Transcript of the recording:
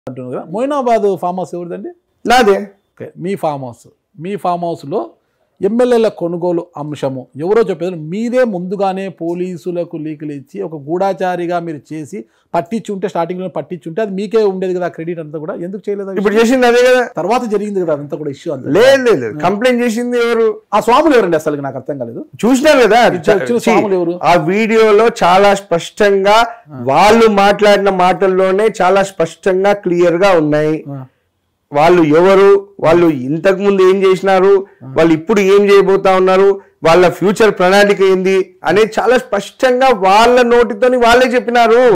అంటున్నారు కదా Moinabad form house ఎవరిదండి నాదే ఓకే మీ ఫామ్ హౌస్ మీ ఫామ్ హౌస్లో ఎమ్మెల్యేల కొనుగోలు అంశము ఎవరో చెప్పేది మీరే ముందుగానే పోలీసులకు లీకులు ఇచ్చి ఒక గూఢాచారిగా మీరు చేసి పట్టించుంటే స్టార్టింగ్లో పట్టించుంటే అది మీకే ఉండేది కదా క్రెడిట్ అంతా కూడా ఎందుకు చేయలేదు ఆ ఇప్పుడు విషయం? చేసింది అదే కదా తర్వాత జరిగింది కదా అదంతా కూడా ఇష్యూ అంతా లేదు లేదు లేదు. కంప్లైంట్ చేసింది ఎవరు ఆ స్వాములు ఎవరండి అసలు నాకు అర్థం కాలేదు చూసినారు కదా ఇచ్చిన- ఇచ్చిన ఛీ, స్వాములు ఎవరు? ఆ వీడియోలో చాలా స్పష్టంగా వాళ్ళు మాట్లాడిన మాటల్లోనే చాలా స్పష్టంగా క్లియర్ గా ఉన్నాయి ఆ. వాళ్ళు ఎవరు వాళ్ళు ఇంతకు ముందు ఏం చేసినారు వాళ్ళు ఇప్పుడు ఏం చేయబోతా ఉన్నారు వాళ్ళ ఫ్యూచర్ ప్రణాళిక ఏంది అనేది చాలా స్పష్టంగా వాళ్ళ నోటితోని వాళ్ళే చెప్పినారు